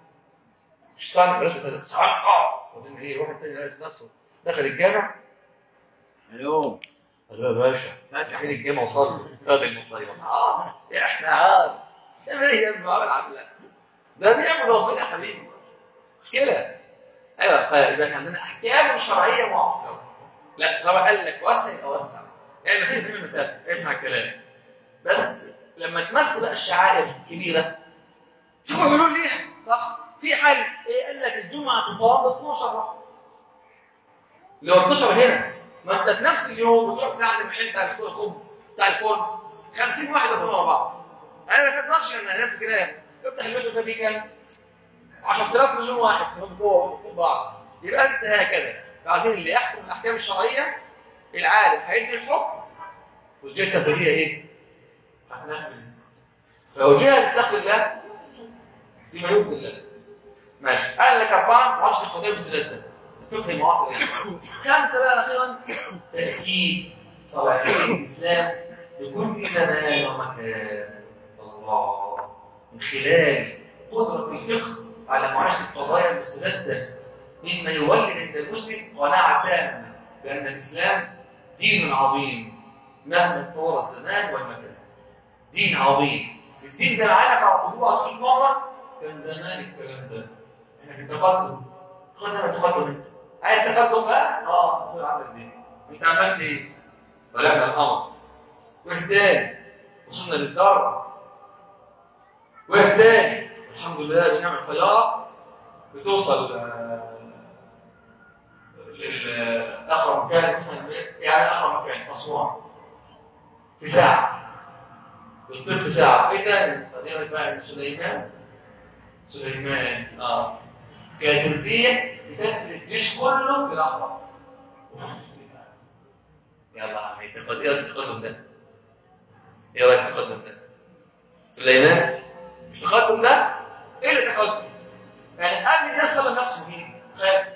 مش صعب بلاش كده صعب اه وبعدين ايه واحد تاني لقى نفسه دخل الجامع اليوم قال له يا باشا فاتحين الجامع وصلوا راجل المصيبه اه احنا اه تعمل ايه يا ابني عامل عامله ده نعمه ربنا يا حبيبي مشكله ايوه فيبقى احنا عندنا احكام شرعيه معاصره لا لما قال لك وسع يبقى وسع يعني المسائل في المسافه اسمع الكلام بس لما تمثل بقى الشعائر الكبيره شوفوا حلول ليها صح في حل ايه قال لك الجمعه تقام ب 12 واحد لو 12 هنا ما انت في نفس اليوم بتروح من عند المحل بتاع الخبز بتاع الفرن 50 واحد يكونوا ورا بعض انا ما تقدرش ان نفس الكلام افتح الفيديو ده فيه كام 10000 مليون واحد هم جوه فوق بعض يبقى انت هكذا عايزين اللي يحكم الاحكام الشرعيه العالم هيدي الحكم والجهه التنفيذيه ايه؟ هتنفذ فلو جهه تتقي الله فيما يرضي الله ماشي قال لك اربعه معرفش القضيه مستجده الفقه المعاصر يعني خمسه بقى اخيرا تاكيد صلاحيه الاسلام لكل زمان ومكان الله من خلال قدره الفقه على معالجه القضايا المستجده مما يولد عند المسلم قناعه تامه بان الاسلام دين عظيم مهما تطور الزمان والمكان دين عظيم الدين ده معانا كعطوه 100 مره كان زمان الكلام ده احنا في التقدم خدنا التقدم انت عايز تقدم بقى؟ اه خد عندك دي انت عملت ايه؟ طلعنا القمر واحتاج وصلنا للذره واحتاج الحمد لله بنعمة طيارة بتوصل آه، لأقرب مكان مثلا يعني أقرب مكان أسوان في ساعة بتطير في ساعة إيه تاني؟ طيارة بقى من سليمان سليمان اه كانت الريح بتقتل الجيش كله في لحظة يلا يا عمي تقدم ايه رايك التقدم ده؟ ايه رايك التقدم ده؟ سليمان مش التقدم ده؟ ايه اللي تقدم؟ يعني قبل الناس صلى نفسه مين؟ خير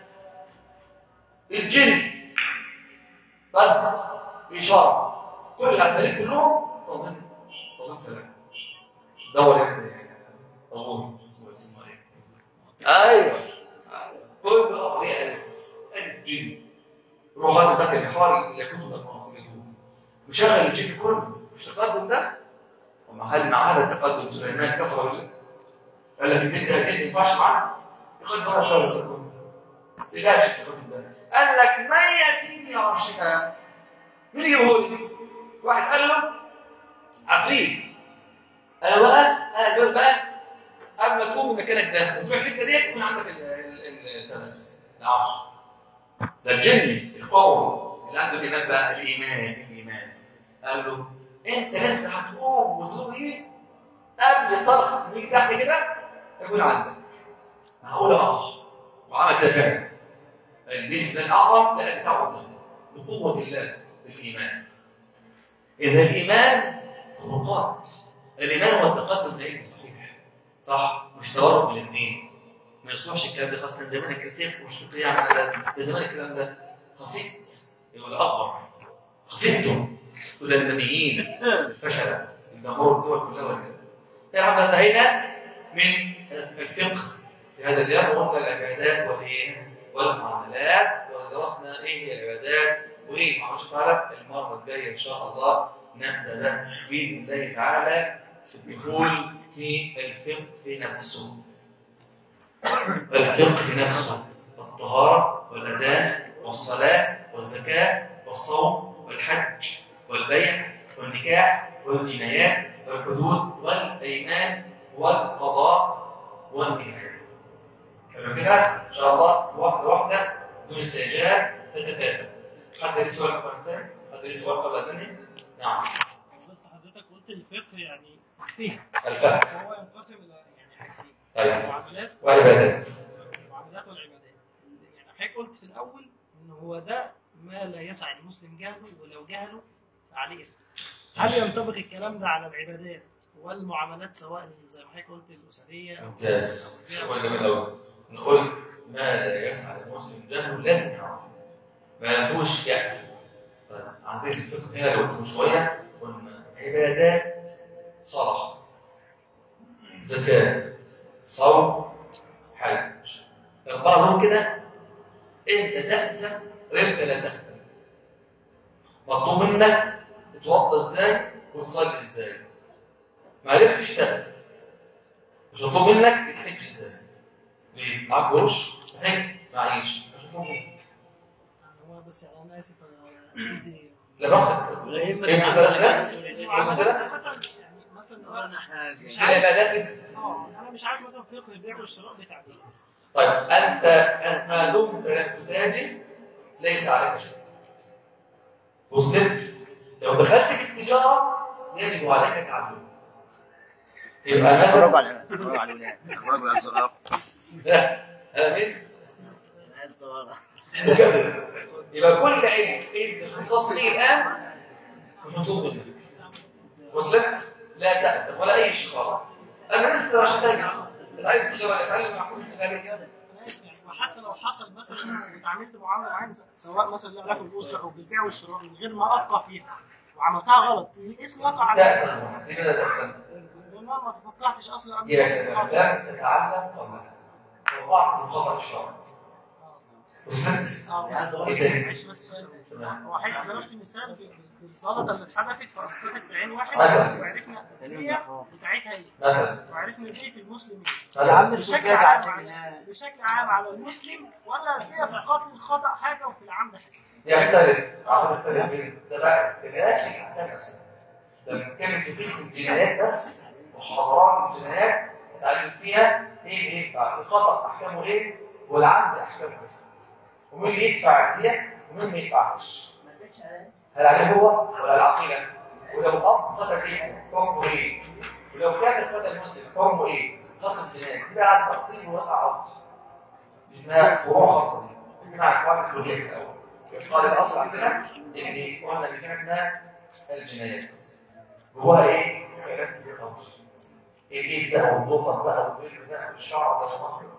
الجن بس إشارة كل العفاريت كلهم تنظيم تنظيم سلام دور يعني طابور اسمه اسمه ايه؟ ايوه كل ده زي الف الف جن روح هذا داخل البحار اللي كتب المعاصرين وشغل الجن كله مش تقدم ده ومع هل مع هذا التقدم سليمان كفر بالله قال لك الدين ده الدين ما ينفعش معانا تقدم ولا شر التقدم ما تقلقش التقدم ده قال لك من ياتيني عرشها مين يجيبه لي؟ واحد قال له عفريت انا بقى انا دول بقى قبل ما تقوم من مكانك ده وتروح الحته ديت يكون عندك ال- ال- ال- ال- العرش ده الجن القوي اللي عنده الايمان بقى الايمان الايمان قال له انت لسه هتقوم وتقول ايه قبل طرف نيجي تحت كده يكون عندك معقول اه وعمل كده فعلا النسبه الاعظم لا تعود بقوه الله بالايمان اذا الايمان خلقات الايمان هو التقدم للعلم الصحيح صح مش تورط من الدين ما يصلحش الكلام ده خاصه زمان كان فيه مش فقهيه عن ده ده زمان الكلام ده خصيت يقول الاخبر خصيتم دول النبيين الفشل الجمهور الدول كلها وكده احنا انتهينا من الفقه في هذا اليوم وقلنا العبادات والايه والمعاملات ودرسنا ايه هي العبادات وايه معرفش تعالى المره الجايه ان شاء الله نبدا باذن الله تعالى الدخول في الفقه نفسه الفقه نفسه الطهاره والاذان والصلاه والزكاه والصوم والحج والبيع والنكاح والجنايات والحدود والايمان والقضاء والنهايه تمام كده ان شاء الله واحده واحده بدون استعجال تتتابع حد ليه سؤال قبل الثاني؟ حد ليه سؤال قبل الثاني؟ نعم بس حضرتك قلت الفقه يعني فهم الفهم هو ينقسم الى يعني حاجتين طيب المعاملات وعبادات المعاملات والعبادات يعني حضرتك قلت في الاول ان هو ده ما لا يسع المسلم جهله ولو جهله فعليه اسم هل ينطبق الكلام ده على العبادات والمعاملات سواء زي ما حضرتك قلت الاسريه او ممتاز سؤال جميل قوي نقول ما لا يسعى المسلم جهله لازم يعرف ما فيهوش يأتي طيب عندنا الفقه هنا لو قلت شويه قلنا عبادات صلاه زكاه صوم حج الأربعة دول كده أنت تأثم وأنت لا تأثم مطلوب منك تتوضى إزاي وتصلي إزاي ما عرفتش تأثم مش مطلوب منك تحج إزاي ليه؟ معاك قروش؟ تحج معيش مش مطلوب منك يعني هو بس يعني انا اسف أنا اسئلتي لا براحتك فهمت مثلا إزاي؟ بص كده مثلا يعني مثلا احنا مش كده عارف العبادات لسه اه انا مش عارف مثلا فقه البيع والشراء بتاع دي طيب أنت أنت ما دمت لم تتاجر ليس عليك شيء وصلت لو دخلت في التجارة يجب عليك تعلم يبقى برافو أنا على برافو على الولاد برافو على الصغار ده أنا مين؟ بس بس العيال الصغار كده. يبقى كل علم أنت مختص به الآن مش مطلوب منك وصلت؟ لا تأثم ولا أي شيء خالص أنا لسه مش هتاجر اتعلم التجارة اتعلم معقول الإسلامية انا اسف يعني وحتى لو حصل مثلا واتعاملت معامله معينه سواء مثلا لها علاقه بالاسره او بالبيع والشراء من غير ما افقه فيها وعملتها غلط الاسم وقع عليا تأثم لماذا تأثم؟ لان انا ما تفقهتش اصلا قبل يا ما سلام أفقه. لم تتعلم قبلها وقعت في خطأ الشرع وصلت؟ اه بس إيه تاني؟ معلش بس سؤال تمام. هو حضرتك ضربت مثال ب- بالزلطه اللي اتحدفت فاسقطت بعين واحد مثلا. وعرفنا هي بتاعتها ايه مثلا وعرفنا بيت المسلم مثلا بشكل عام على بشكل عام على المسلم ولا هي في قتل الخطا حاجه وفي العمد حاجه يختلف اعتقد يختلف بين ده بقى الجنايات اللي تحتاج نفسها لما نتكلم في قسم الجنايات بس محاضرات الجنايات نتعلم فيها ايه اللي ينفع الخطا احكامه ايه والعمد احكامه ايه ومين اللي يدفع الدية ومين ما يدفعش هل عليه هو ولا العقيله ولو اب قتل ايه حكمه ايه ولو كان قتل مسلم حكمه ايه خاصه الجنايات دي بقى عايز تقسيم ووسع اكتر دي اسمها فروع خاصه دي مع اخوان الكليه الاول قال الاصل عندنا ان قلنا ان في حاجه اسمها الجنايات جواها ايه؟ حاجات كتير خالص الايد بقى والضفر بقى والرجل بقى والشعر ده والنهر